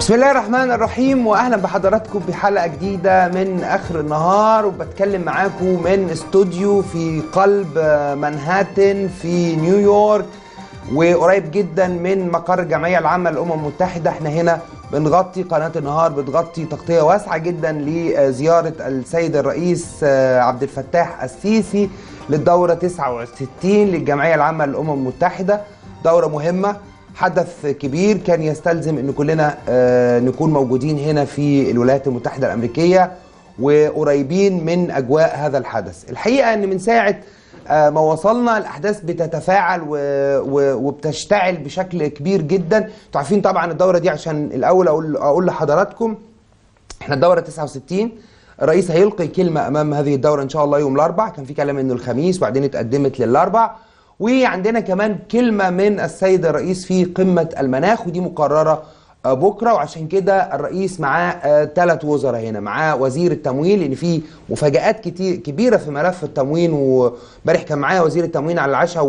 بسم الله الرحمن الرحيم واهلا بحضراتكم بحلقه جديده من اخر النهار وبتكلم معاكم من استوديو في قلب منهاتن في نيويورك وقريب جدا من مقر الجمعيه العامه للامم المتحده احنا هنا بنغطي قناه النهار بتغطي تغطيه واسعه جدا لزياره السيد الرئيس عبد الفتاح السيسي للدوره 69 للجمعيه العامه للامم المتحده دوره مهمه حدث كبير كان يستلزم ان كلنا نكون موجودين هنا في الولايات المتحده الامريكيه وقريبين من اجواء هذا الحدث الحقيقه ان من ساعه ما وصلنا الاحداث بتتفاعل وبتشتعل بشكل كبير جدا انتوا عارفين طبعا الدوره دي عشان الاول اقول اقول لحضراتكم احنا الدوره 69 الرئيس هيلقي كلمه امام هذه الدوره ان شاء الله يوم الاربعاء كان في كلام انه الخميس وبعدين اتقدمت للاربعاء وعندنا كمان كلمة من السيد الرئيس في قمة المناخ ودي مقررة بكرة وعشان كده الرئيس معاه ثلاث وزراء هنا معاه وزير التموين لأن في مفاجآت كتير كبيرة في ملف التموين وامبارح كان معايا وزير التموين على العشاء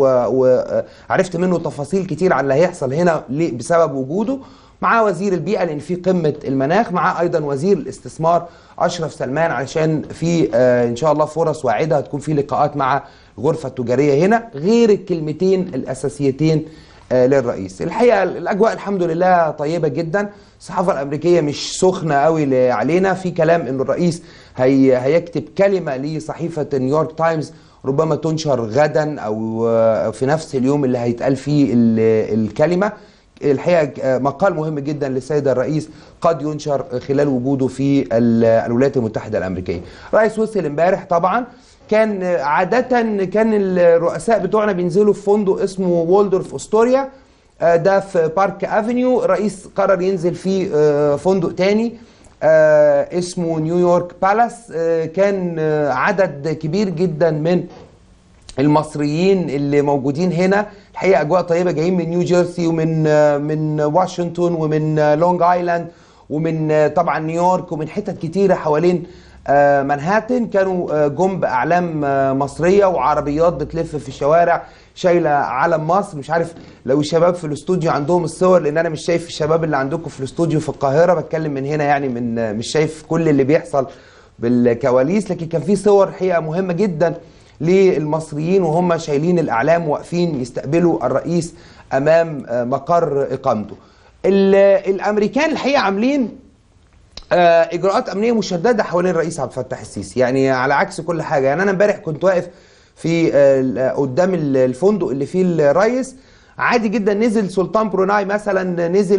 وعرفت منه تفاصيل كتير على اللي هيحصل هنا بسبب وجوده معاه وزير البيئة لأن في قمة المناخ معاه أيضا وزير الاستثمار أشرف سلمان علشان في إن شاء الله فرص واعدة هتكون في لقاءات مع الغرفة التجارية هنا غير الكلمتين الأساسيتين للرئيس الحقيقة الأجواء الحمد لله طيبة جدا الصحافة الأمريكية مش سخنة قوي علينا في كلام أن الرئيس هي هيكتب كلمة لصحيفة نيويورك تايمز ربما تنشر غدا أو في نفس اليوم اللي هيتقال فيه الكلمة الحقيقه مقال مهم جدا للسيد الرئيس قد ينشر خلال وجوده في الولايات المتحده الامريكيه. الرئيس وصل امبارح طبعا كان عاده كان الرؤساء بتوعنا بينزلوا في فندق اسمه وولدورف استوريا ده في بارك افنيو الرئيس قرر ينزل في فندق تاني اسمه نيويورك بالاس كان عدد كبير جدا من المصريين اللي موجودين هنا الحقيقه اجواء طيبه جايين من نيو جيرسي ومن من واشنطن ومن لونج ايلاند ومن طبعا نيويورك ومن حتت كتيره حوالين منهاتن كانوا جم باعلام مصريه وعربيات بتلف في الشوارع شايله علم مصر مش عارف لو الشباب في الاستوديو عندهم الصور لان انا مش شايف الشباب اللي عندكم في الاستوديو في القاهره بتكلم من هنا يعني من مش شايف كل اللي بيحصل بالكواليس لكن كان في صور حقيقه مهمه جدا للمصريين وهم شايلين الاعلام واقفين يستقبلوا الرئيس امام مقر اقامته. الامريكان الحقيقه عاملين اجراءات امنيه مشدده حوالين الرئيس عبد الفتاح السيسي يعني على عكس كل حاجه يعني انا امبارح كنت واقف في قدام الفندق اللي فيه الرئيس عادي جدا نزل سلطان بروناي مثلا نزل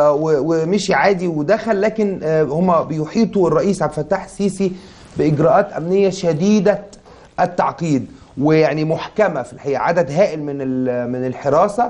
ومشي عادي ودخل لكن هم بيحيطوا الرئيس عبد الفتاح السيسي باجراءات امنيه شديده التعقيد ويعني محكمه في الحقيقه عدد هائل من من الحراسه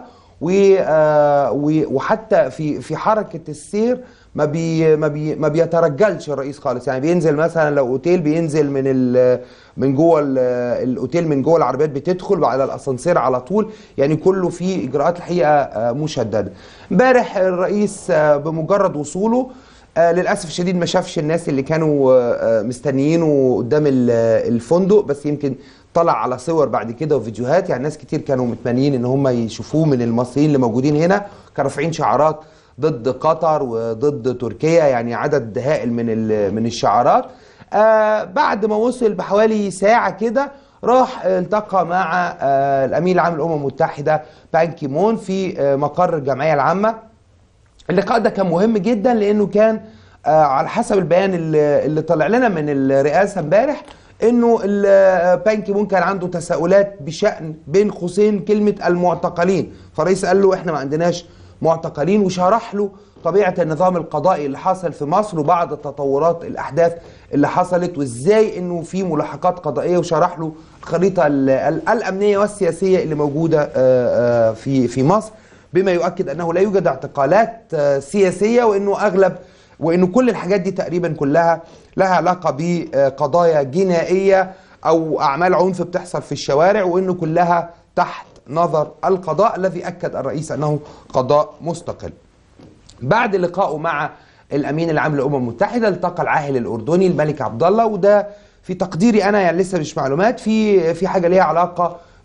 وحتى في في حركه السير ما بي ما بي ما بيترجلش الرئيس خالص يعني بينزل مثلا لو اوتيل بينزل من ال من جوه الاوتيل من جوه العربيات بتدخل على الاسانسير على طول يعني كله فيه اجراءات الحقيقه مشدده امبارح الرئيس بمجرد وصوله آه للاسف الشديد ما شافش الناس اللي كانوا آه مستنيينه قدام الفندق بس يمكن طلع على صور بعد كده وفيديوهات يعني ناس كتير كانوا متمنيين ان هم يشوفوه من المصريين اللي موجودين هنا كانوا رافعين شعارات ضد قطر وضد تركيا يعني عدد هائل من من الشعارات آه بعد ما وصل بحوالي ساعه كده راح التقى مع آه الامين العام للامم المتحده بان كيمون في آه مقر الجمعيه العامه اللقاء ده كان مهم جدا لانه كان آه على حسب البيان اللي, اللي طلع لنا من الرئاسه امبارح انه بان كيمون كان عنده تساؤلات بشان بين قوسين كلمه المعتقلين فالرئيس قال له احنا ما عندناش معتقلين وشرح له طبيعه النظام القضائي اللي حصل في مصر وبعض التطورات الاحداث اللي حصلت وازاي انه في ملاحقات قضائيه وشرح له الخريطه الامنيه والسياسيه اللي موجوده في في مصر بما يؤكد انه لا يوجد اعتقالات سياسيه وانه اغلب وانه كل الحاجات دي تقريبا كلها لها علاقه بقضايا جنائيه او اعمال عنف بتحصل في الشوارع وانه كلها تحت نظر القضاء الذي اكد الرئيس انه قضاء مستقل. بعد لقائه مع الامين العام للامم المتحده التقى العاهل الاردني الملك عبد الله وده في تقديري انا يعني لسه مش معلومات في في حاجه ليها علاقه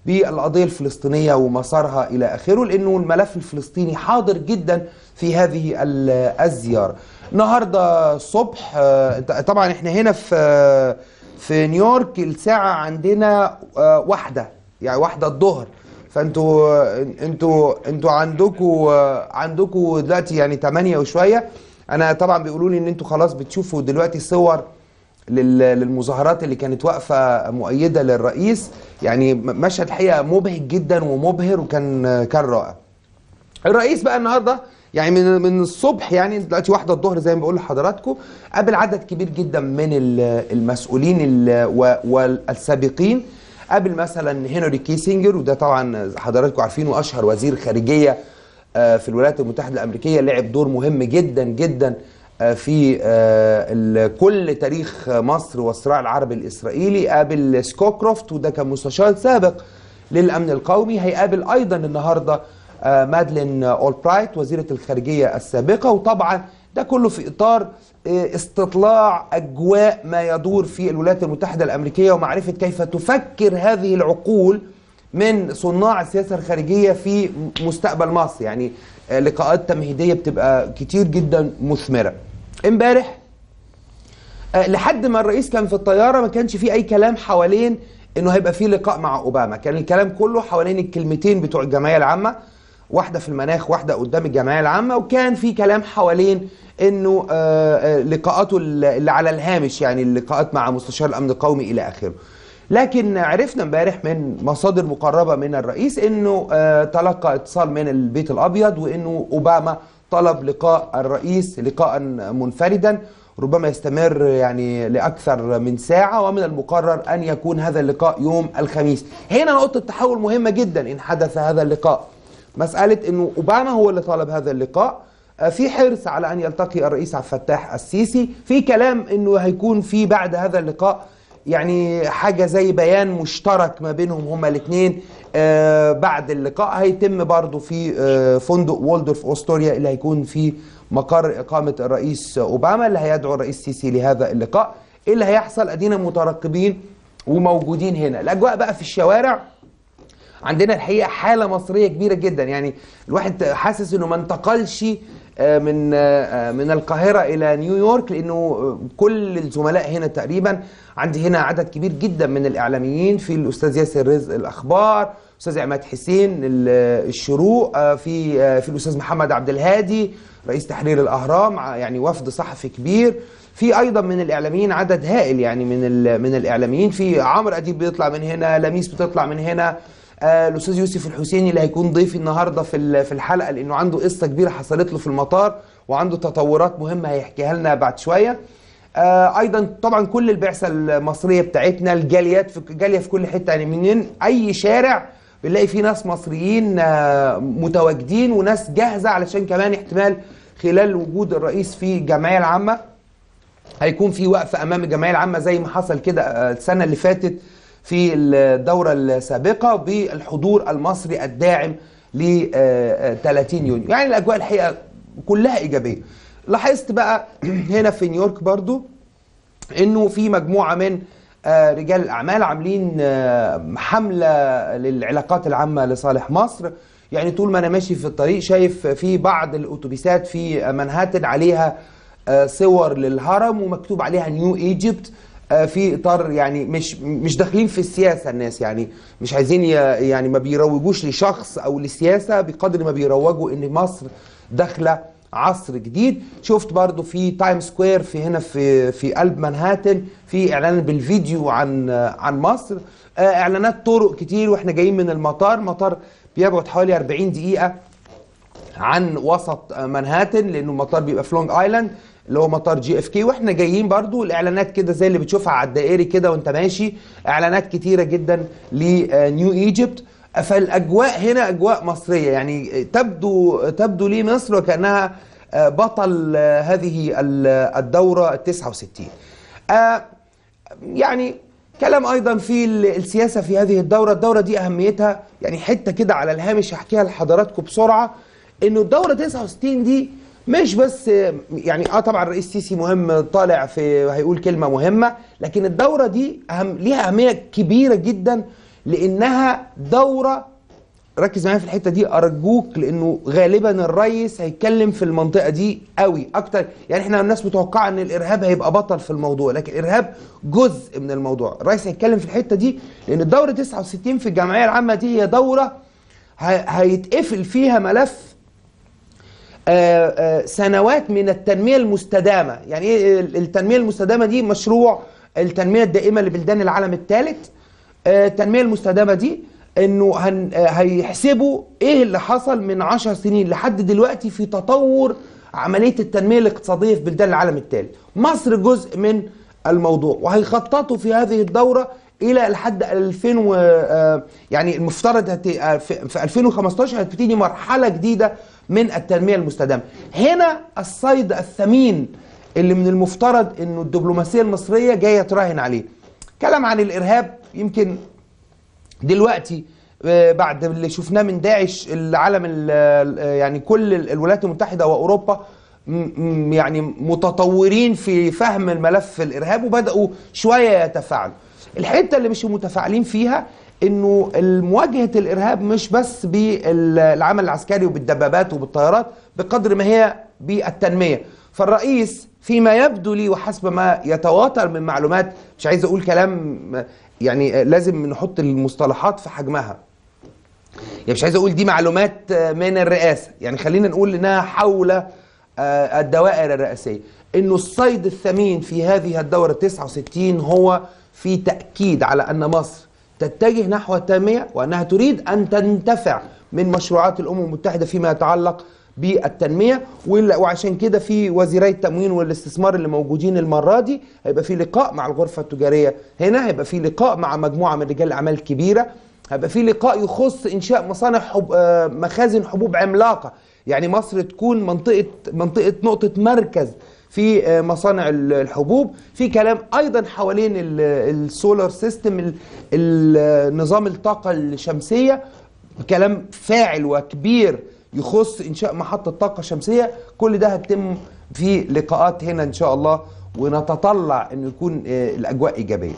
بالقضيه الفلسطينيه ومسارها الى اخره لانه الملف الفلسطيني حاضر جدا في هذه الزياره. النهارده الصبح طبعا احنا هنا في في نيويورك الساعه عندنا واحده يعني واحده الظهر فانتوا انتوا انتوا عندكم عندكم دلوقتي يعني 8 وشويه انا طبعا بيقولوا لي ان انتوا خلاص بتشوفوا دلوقتي صور للمظاهرات اللي كانت واقفه مؤيده للرئيس يعني مشهد الحقيقه مبهج جدا ومبهر وكان كان رائع الرئيس بقى النهارده يعني من من الصبح يعني دلوقتي واحده الظهر زي ما بقول لحضراتكم قابل عدد كبير جدا من المسؤولين والسابقين قابل مثلا هنري كيسنجر وده طبعا حضراتكم عارفينه اشهر وزير خارجيه في الولايات المتحده الامريكيه لعب دور مهم جدا جدا في كل تاريخ مصر والصراع العربي الاسرائيلي قابل سكوكروفت وده كان مستشار سابق للامن القومي هيقابل ايضا النهارده مادلين اولبرايت وزيره الخارجيه السابقه وطبعا ده كله في اطار استطلاع اجواء ما يدور في الولايات المتحده الامريكيه ومعرفه كيف تفكر هذه العقول من صناع السياسه الخارجيه في مستقبل مصر يعني لقاءات تمهيديه بتبقى كتير جدا مثمره. امبارح لحد ما الرئيس كان في الطياره ما كانش فيه اي كلام حوالين انه هيبقى فيه لقاء مع اوباما، كان الكلام كله حوالين الكلمتين بتوع الجمعيه العامه واحده في المناخ واحده قدام الجمعيه العامه وكان في كلام حوالين انه لقاءاته اللي على الهامش يعني اللقاءات مع مستشار الامن القومي الى اخره. لكن عرفنا امبارح من مصادر مقربه من الرئيس انه تلقى اتصال من البيت الابيض وانه اوباما طلب لقاء الرئيس لقاء منفردا ربما يستمر يعني لاكثر من ساعه ومن المقرر ان يكون هذا اللقاء يوم الخميس. هنا نقطه تحول مهمه جدا ان حدث هذا اللقاء. مساله انه اوباما هو اللي طلب هذا اللقاء في حرص على ان يلتقي الرئيس عبد الفتاح السيسي في كلام انه هيكون في بعد هذا اللقاء يعني حاجه زي بيان مشترك ما بينهم هما الاثنين آه بعد اللقاء هيتم برضه في آه فندق وولدورف اوستوريا اللي هيكون في مقر اقامه الرئيس اوباما اللي هيدعو الرئيس السيسي لهذا اللقاء ايه اللي هيحصل ادينا مترقبين وموجودين هنا الاجواء بقى في الشوارع عندنا الحقيقه حاله مصريه كبيره جدا يعني الواحد حاسس انه ما انتقلش من من القاهره الى نيويورك لانه كل الزملاء هنا تقريبا عندي هنا عدد كبير جدا من الاعلاميين في الاستاذ ياسر رزق الاخبار استاذ عماد حسين الشروق في في الاستاذ محمد عبد الهادي رئيس تحرير الاهرام يعني وفد صحفي كبير في ايضا من الاعلاميين عدد هائل يعني من من الاعلاميين في عمرو اديب بيطلع من هنا لميس بتطلع من هنا آه الاستاذ يوسف الحسيني اللي هيكون ضيفي النهارده في في الحلقه لانه عنده قصه كبيره حصلت له في المطار وعنده تطورات مهمه هيحكيها لنا بعد شويه آه ايضا طبعا كل البعثه المصريه بتاعتنا الجاليات في جاليه في كل حته يعني منين اي شارع بنلاقي فيه ناس مصريين آه متواجدين وناس جاهزه علشان كمان احتمال خلال وجود الرئيس في الجمعيه العامه هيكون في وقفه امام الجمعيه العامه زي ما حصل كده السنه اللي فاتت في الدورة السابقة بالحضور المصري الداعم ل 30 يونيو يعني الأجواء الحقيقة كلها إيجابية لاحظت بقى هنا في نيويورك برضو أنه في مجموعة من رجال الأعمال عاملين حملة للعلاقات العامة لصالح مصر يعني طول ما أنا ماشي في الطريق شايف في بعض الأتوبيسات في منهاتن عليها صور للهرم ومكتوب عليها نيو ايجيبت في اطار يعني مش مش داخلين في السياسه الناس يعني مش عايزين يعني ما بيروجوش لشخص او لسياسه بقدر ما بيروجوا ان مصر داخله عصر جديد شفت برضو في تايم سكوير في هنا في في قلب منهاتن في اعلان بالفيديو عن عن مصر اعلانات طرق كتير واحنا جايين من المطار مطار بيبعد حوالي 40 دقيقه عن وسط منهاتن لانه المطار بيبقى في لونج ايلاند اللي هو مطار جي اف كي واحنا جايين برضو الاعلانات كده زي اللي بتشوفها على الدائري كده وانت ماشي اعلانات كتيره جدا لنيو ايجيبت فالاجواء هنا اجواء مصريه يعني تبدو تبدو لي مصر وكانها بطل هذه الدوره ال 69 يعني كلام ايضا في السياسه في هذه الدوره الدوره دي اهميتها يعني حته كده على الهامش هحكيها لحضراتكم بسرعه انه الدوره 69 دي مش بس يعني اه طبعا الرئيس السيسي مهم طالع في هيقول كلمه مهمه لكن الدوره دي أهم ليها اهميه كبيره جدا لانها دوره ركز معايا في الحته دي ارجوك لانه غالبا الرئيس هيتكلم في المنطقه دي قوي اكتر يعني احنا الناس متوقعه ان الارهاب هيبقى بطل في الموضوع لكن الارهاب جزء من الموضوع الرئيس هيتكلم في الحته دي لان الدوره 69 في الجمعيه العامه دي هي دوره ه- هيتقفل فيها ملف آه، آه، سنوات من التنمية المستدامة يعني ايه التنمية المستدامة دي مشروع التنمية الدائمة لبلدان العالم الثالث آه، التنمية المستدامة دي انه هن آه، هيحسبوا ايه اللي حصل من عشر سنين لحد دلوقتي في تطور عملية التنمية الاقتصادية في بلدان العالم الثالث مصر جزء من الموضوع وهيخططوا في هذه الدورة الى لحد 2000 و آه، يعني المفترض هت... آه، في في 2015 هتبتدي مرحله جديده من التنميه المستدامه. هنا الصيد الثمين اللي من المفترض انه الدبلوماسيه المصريه جايه تراهن عليه. كلام عن الارهاب يمكن دلوقتي آه، بعد اللي شفناه من داعش العالم ال- ال- يعني كل ال- الولايات المتحده واوروبا م- م- يعني متطورين في فهم الملف الارهاب وبداوا شويه يتفاعلوا. الحته اللي مش متفاعلين فيها انه مواجهه الارهاب مش بس بالعمل العسكري وبالدبابات وبالطيارات بقدر ما هي بالتنميه. فالرئيس فيما يبدو لي وحسب ما يتواتر من معلومات مش عايز اقول كلام يعني لازم نحط المصطلحات في حجمها يعني مش عايز اقول دي معلومات من الرئاسه يعني خلينا نقول انها حول آه، الدوائر الرئاسيه انه الصيد الثمين في هذه الدوره 69 هو في تاكيد على ان مصر تتجه نحو التنميه وانها تريد ان تنتفع من مشروعات الامم المتحده فيما يتعلق بالتنميه وال- وعشان كده في وزيري التموين والاستثمار اللي موجودين المره دي هيبقى في لقاء مع الغرفه التجاريه هنا هيبقى في لقاء مع مجموعه من رجال الاعمال الكبيره هيبقى في لقاء يخص انشاء مصانع حب آه، مخازن حبوب عملاقه يعني مصر تكون منطقه منطقه نقطه مركز في آه، مصانع ال- الحبوب في كلام ايضا حوالين ال- السولار سيستم ال- ال- نظام الطاقه الشمسيه كلام فاعل وكبير يخص انشاء محطه طاقه شمسيه كل ده هتتم في لقاءات هنا ان شاء الله ونتطلع انه يكون آه، الاجواء ايجابيه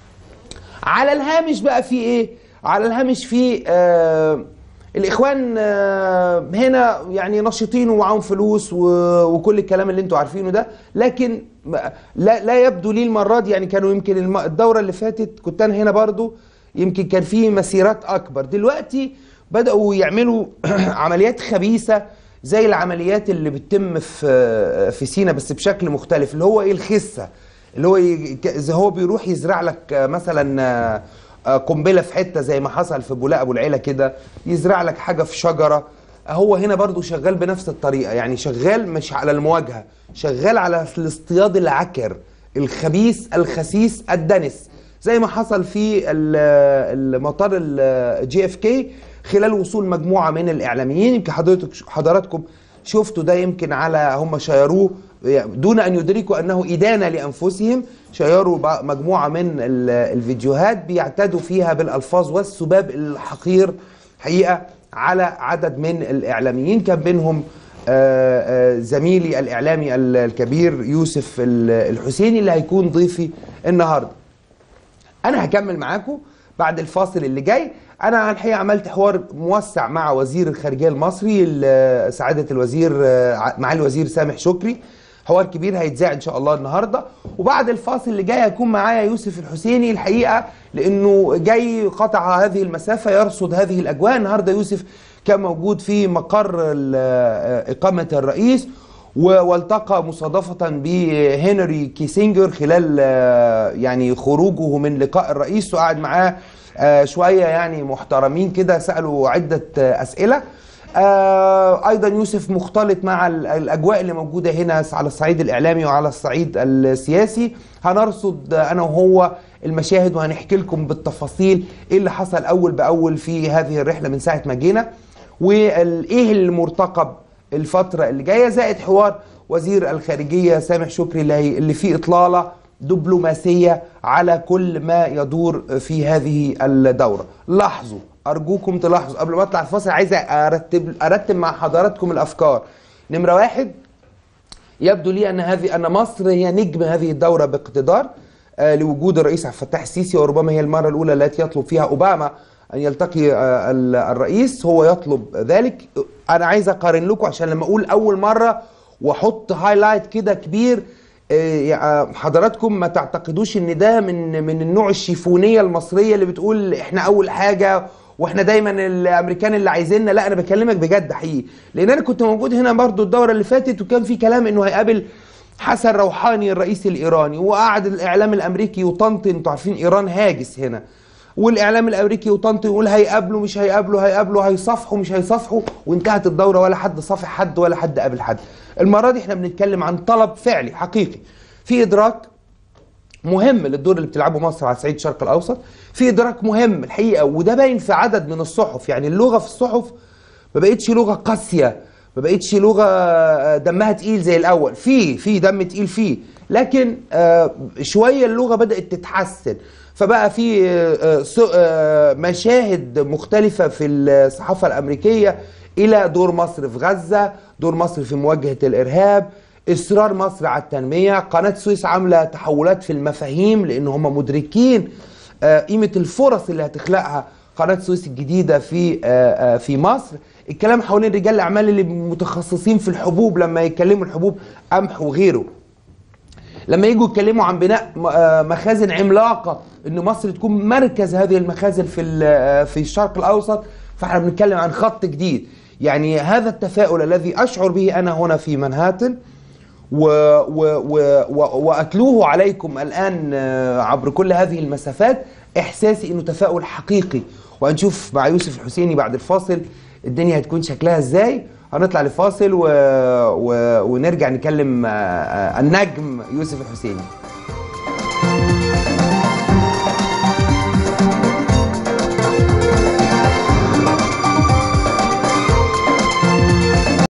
على الهامش بقى في ايه على الهامش في آه الاخوان آه هنا يعني نشيطين ومعاهم فلوس و- وكل الكلام اللي انتوا عارفينه ده لكن ما- لا لا يبدو لي المره دي يعني كانوا يمكن الم- الدوره اللي فاتت كنت انا هنا برضو يمكن كان في مسيرات اكبر دلوقتي بداوا يعملوا عمليات خبيثه زي العمليات اللي بتتم في في سينا بس بشكل مختلف اللي هو ايه الخسه اللي هو ي- ك- زي هو بيروح يزرع لك آه، مثلا آه، آه، قنبله في حته زي ما حصل في بولاق ابو العيله كده يزرع لك حاجه في شجره هو هنا برضو شغال بنفس الطريقه يعني شغال مش على المواجهه شغال على الاصطياد العكر الخبيث الخسيس الدنس زي ما حصل في ال- المطار الجي اف كي خلال وصول مجموعه من الاعلاميين يمكن حضرتك حضراتكم شفتوا ده يمكن على هم شيروه دون ان يدركوا انه ادانه لانفسهم شيروا بع- مجموعه من ال- الفيديوهات بيعتدوا فيها بالالفاظ والسباب الحقير حقيقه على عدد من الاعلاميين كان بينهم آه، آه، زميلي الاعلامي ال- الكبير يوسف ال- الحسيني اللي هيكون ضيفي النهارده انا هكمل معاكم بعد الفاصل اللي جاي انا الحقيقه عملت حوار موسع مع وزير الخارجيه المصري ال- سعاده الوزير آه، معالي الوزير سامح شكري حوار كبير هيتذاع ان شاء الله النهارده وبعد الفاصل اللي جاي هيكون معايا يوسف الحسيني الحقيقه لانه جاي قطع هذه المسافه يرصد هذه الاجواء النهارده يوسف كان موجود في مقر ال- آه، اقامه الرئيس و- والتقى مصادفة بهنري كيسينجر خلال آه، يعني خروجه من لقاء الرئيس وقعد معاه آه، شوية يعني محترمين كده سألوا عدة آه، أسئلة آه، أيضا يوسف مختلط مع ال- الأجواء اللي موجودة هنا على الصعيد الإعلامي وعلى الصعيد السياسي هنرصد آه، أنا وهو المشاهد وهنحكي لكم بالتفاصيل إيه اللي حصل أول بأول في هذه الرحلة من ساعة ما جينا وايه المرتقب الفترة اللي جاية زائد حوار وزير الخارجية سامح شكري اللي, هي- اللي فيه إطلالة دبلوماسية على كل ما يدور في هذه الدورة لاحظوا أرجوكم تلاحظوا قبل ما أطلع الفاصل عايز أرتب, أرتب مع حضراتكم الأفكار نمرة واحد يبدو لي ان هذه ان مصر هي نجم هذه الدوره باقتدار آه، لوجود الرئيس عبد الفتاح السيسي وربما هي المره الاولى التي يطلب فيها اوباما ان يلتقي آه، ال- الرئيس هو يطلب ذلك انا عايز اقارن لكم عشان لما اقول اول مره واحط هايلايت كده كبير آه، يع- حضراتكم ما تعتقدوش ان ده من من النوع الشيفونيه المصريه اللي بتقول احنا اول حاجه واحنا دايما الامريكان اللي عايزيننا لا انا بكلمك بجد حقيقي لان انا كنت موجود هنا برضو الدوره اللي فاتت وكان في كلام انه هيقابل حسن روحاني الرئيس الايراني وقعد الاعلام الامريكي يطنطن انتوا عارفين ايران هاجس هنا والاعلام الامريكي يطنطن يقول هيقابلوا مش هيقابلوا هيقابلوا هيصافحوا مش هيصافحوا وانتهت الدوره ولا حد صافح حد ولا حد قابل حد المره دي احنا بنتكلم عن طلب فعلي حقيقي في ادراك مهم للدور اللي بتلعبه مصر على صعيد الشرق الاوسط في ادراك مهم الحقيقه وده باين في عدد من الصحف يعني اللغه في الصحف ما بقتش لغه قاسيه ما بقتش لغه آه، دمها تقيل زي الاول في في دم تقيل فيه لكن آه، شويه اللغه بدات تتحسن فبقى في آه، آه، سو- آه، مشاهد مختلفه في الصحافه الامريكيه الى دور مصر في غزه دور مصر في مواجهه الارهاب اصرار مصر على التنميه قناه سويس عامله تحولات في المفاهيم لان هم مدركين آه، قيمه الفرص اللي هتخلقها قناه سويس الجديده في آه، آه، في مصر الكلام حوالين رجال الاعمال اللي متخصصين في الحبوب لما يتكلموا الحبوب قمح وغيره لما يجوا يتكلموا عن بناء م- آه مخازن عملاقه ان مصر تكون مركز هذه المخازن في ال- آه في الشرق الاوسط فاحنا بنتكلم عن خط جديد يعني هذا التفاؤل الذي اشعر به انا هنا في منهاتن و و و و واتلوه عليكم الان آه، عبر كل هذه المسافات احساسي انه تفاؤل حقيقي وهنشوف مع يوسف الحسيني بعد الفاصل الدنيا هتكون شكلها ازاي هنطلع لفاصل و... و... ونرجع نكلم آه، آه، النجم يوسف الحسيني